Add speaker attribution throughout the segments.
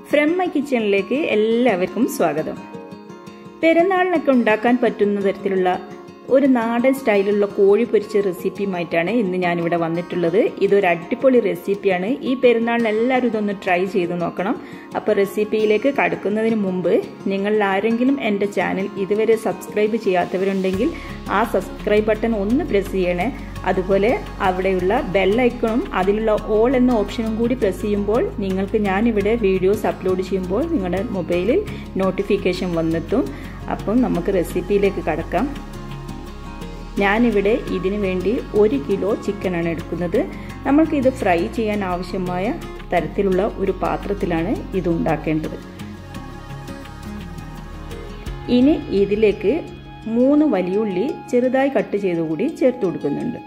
Speaker 1: from my കിച്ചണിലേക്ക് എല്ലാവർക്കും സ്വാഗതം പെരുന്നാളിനൊക്കെ ഉണ്ടാക്കാൻ പറ്റുന്ന തരത്തിലുള്ള ഒരു നാടൻ സ്റ്റൈലുള്ള കോഴി പൊരിച്ച റെസിപ്പിയുമായിട്ടാണ് ഇന്ന് ഞാനിവിടെ വന്നിട്ടുള്ളത് ഇതൊരു അടിപൊളി റെസിപ്പിയാണ് ഈ പെരുന്നാളിന് എല്ലാവരും ഇതൊന്ന് ട്രൈ ചെയ്ത് നോക്കണം അപ്പോൾ റെസിപ്പിയിലേക്ക് കടക്കുന്നതിന് മുമ്പ് നിങ്ങൾ ആരെങ്കിലും എൻ്റെ ചാനൽ ഇതുവരെ സബ്സ്ക്രൈബ് ചെയ്യാത്തവരുണ്ടെങ്കിൽ ആ സബ്സ്ക്രൈബ് ബട്ടൺ ഒന്ന് പ്രസ് ചെയ്യണേ അതുപോലെ അവിടെയുള്ള ബെല്ലൈക്കണും അതിലുള്ള ഓൾ എന്ന ഓപ്ഷനും കൂടി പ്രസ് ചെയ്യുമ്പോൾ നിങ്ങൾക്ക് ഞാനിവിടെ വീഡിയോസ് അപ്ലോഡ് ചെയ്യുമ്പോൾ നിങ്ങളുടെ മൊബൈലിൽ നോട്ടിഫിക്കേഷൻ വന്നെത്തും അപ്പം നമുക്ക് റെസിപ്പിയിലേക്ക് കടക്കാം ഞാനിവിടെ ഇതിനു വേണ്ടി ഒരു കിലോ ചിക്കനാണ് എടുക്കുന്നത് നമ്മൾക്ക് ഇത് ഫ്രൈ ചെയ്യാൻ ആവശ്യമായ തരത്തിലുള്ള ഒരു പാത്രത്തിലാണ് ഇത് ഉണ്ടാക്കേണ്ടത് ഇനി ഇതിലേക്ക് മൂന്ന് വലിയുള്ളി ചെറുതായി കട്ട് ചെയ്ത് കൂടി ചേർത്ത് കൊടുക്കുന്നുണ്ട്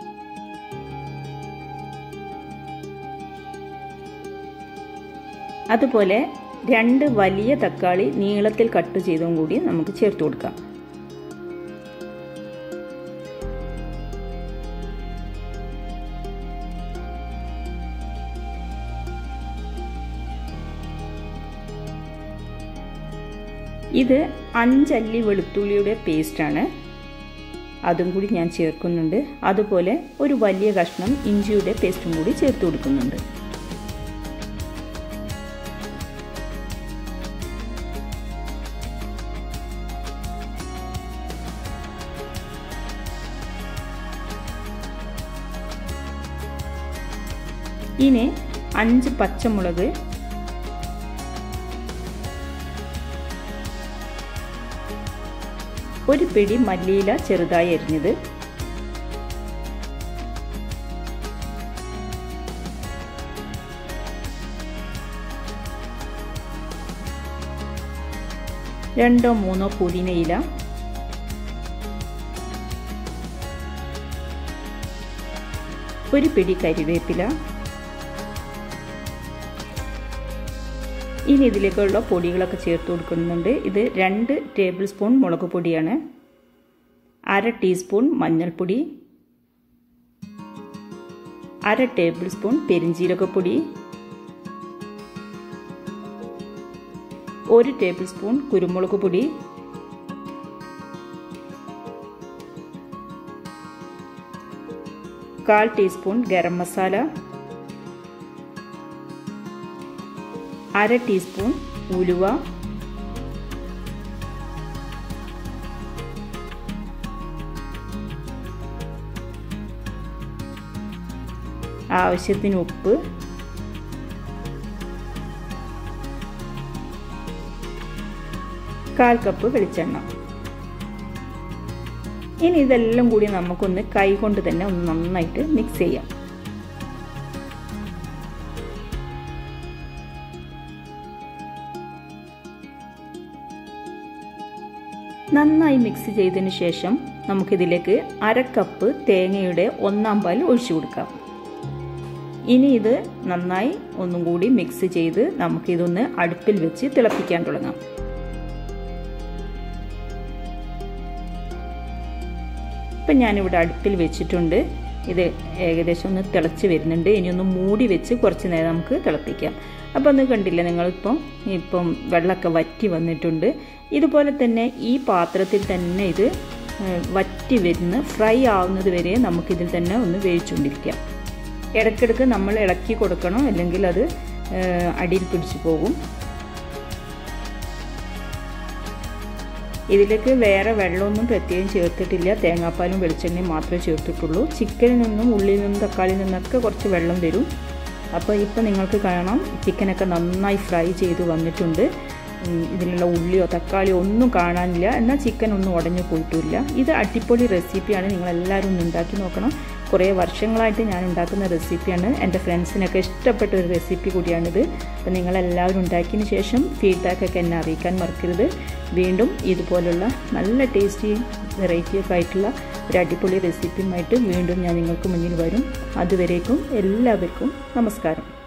Speaker 1: അതുപോലെ രണ്ട് വലിയ തക്കാളി നീളത്തിൽ കട്ട് ചെയ്തും കൂടി നമുക്ക് ചേർത്ത് കൊടുക്കാം ഇത് അഞ്ചല്ലി വെളുത്തുള്ളിയുടെ പേസ്റ്റാണ് അതും കൂടി ഞാൻ ചേർക്കുന്നുണ്ട് അതുപോലെ ഒരു വലിയ കഷ്ണം ഇഞ്ചിയുടെ പേസ്റ്റും കൂടി ചേർത്ത് കൊടുക്കുന്നുണ്ട് ഇനി അഞ്ച് പച്ചമുളക് ഒരു പിടി മല്ലിയില ചെറുതായി അരിഞ്ഞത് രണ്ടോ മൂന്നോ പുതിനയില ഒരു പിടി കരിവേപ്പില ഇനി ഇതിലേക്കുള്ള പൊടികളൊക്കെ ചേർത്ത് കൊടുക്കുന്നുണ്ട് ഇത് രണ്ട് ടേബിൾ സ്പൂൺ മുളക് പൊടിയാണ് അര ടീസ്പൂൺ മഞ്ഞൾപ്പൊടി അര ടേബിൾ സ്പൂൺ പെരിഞ്ജീരകപ്പൊടി ഒരു ടേബിൾ സ്പൂൺ കുരുമുളക് പൊടി കാൽ ടീസ്പൂൺ ഗരം മസാല അര ടീസ്പൂൺ ഉലുവ ആവശ്യത്തിന് ഉപ്പ് കാൽ കപ്പ് വെളിച്ചെണ്ണ ഇനി ഇതെല്ലാം കൂടി നമുക്കൊന്ന് കൈ കൊണ്ട് തന്നെ ഒന്ന് നന്നായിട്ട് മിക്സ് ചെയ്യാം നന്നായി മിക്സ് ചെയ്തതിന് ശേഷം നമുക്കിതിലേക്ക് അര കപ്പ് തേങ്ങയുടെ ഒന്നാം പാൽ ഒഴിച്ചു കൊടുക്കാം ഇനി ഇത് നന്നായി ഒന്നും കൂടി മിക്സ് ചെയ്ത് നമുക്കിതൊന്ന് അടുപ്പിൽ വെച്ച് തിളപ്പിക്കാൻ തുടങ്ങാം ഇപ്പം ഞാനിവിടെ അടുപ്പിൽ വെച്ചിട്ടുണ്ട് ഇത് ഏകദേശം ഒന്ന് തിളച്ച് വരുന്നുണ്ട് ഇനി ഒന്ന് മൂടി വെച്ച് കുറച്ച് നേരം നമുക്ക് തിളപ്പിക്കാം അപ്പോൾ ഒന്ന് കണ്ടില്ല നിങ്ങളിപ്പം ഇപ്പം വെള്ളമൊക്കെ വറ്റി വന്നിട്ടുണ്ട് ഇതുപോലെ തന്നെ ഈ പാത്രത്തിൽ തന്നെ ഇത് വറ്റി വരുന്ന ഫ്രൈ ആവുന്നത് വരെ നമുക്കിതിൽ തന്നെ ഒന്ന് വേവിച്ചുകൊണ്ടിരിക്കാം ഇടയ്ക്കിടയ്ക്ക് നമ്മൾ ഇളക്കി കൊടുക്കണം അല്ലെങ്കിൽ അത് അടിയിൽ പിടിച്ചു പോകും ഇതിലേക്ക് വേറെ വെള്ളമൊന്നും പ്രത്യേകം ചേർത്തിട്ടില്ല തേങ്ങാപ്പാലും വെളിച്ചെണ്ണയും മാത്രമേ ചേർത്തിട്ടുള്ളൂ ചിക്കനിൽ നിന്നും ഉള്ളിൽ നിന്നും തക്കാളിയിൽ നിന്നൊക്കെ കുറച്ച് വെള്ളം വരും അപ്പോൾ ഇപ്പോൾ നിങ്ങൾക്ക് കാണാം ചിക്കനൊക്കെ നന്നായി ഫ്രൈ ചെയ്ത് വന്നിട്ടുണ്ട് ഇതിലുള്ള ഉള്ളിയോ തക്കാളിയോ ഒന്നും കാണാനില്ല എന്നാൽ ചിക്കൻ ഒന്നും ഉടഞ്ഞു പോയിട്ടുമില്ല ഇത് അടിപൊളി റെസിപ്പിയാണ് നിങ്ങളെല്ലാവരും ഒന്ന് ഉണ്ടാക്കി നോക്കണം കുറേ വർഷങ്ങളായിട്ട് ഞാൻ ഉണ്ടാക്കുന്ന റെസിപ്പിയാണ് എൻ്റെ ഫ്രണ്ട്സിനൊക്കെ ഇഷ്ടപ്പെട്ട ഒരു റെസിപ്പി കൂടിയാണിത് അപ്പോൾ നിങ്ങളെല്ലാവരും ഉണ്ടാക്കിയതിന് ശേഷം ഫീഡ്ബാക്കൊക്കെ എന്നെ അറിയിക്കാൻ മറക്കരുത് വീണ്ടും ഇതുപോലുള്ള നല്ല ടേസ്റ്റി വെറൈറ്റിയൊക്കെ ആയിട്ടുള്ള ഒരു അടിപൊളി റെസിപ്പിയുമായിട്ട് വീണ്ടും ഞാൻ നിങ്ങൾക്ക് മുന്നിൽ വരും അതുവരേക്കും എല്ലാവർക്കും നമസ്കാരം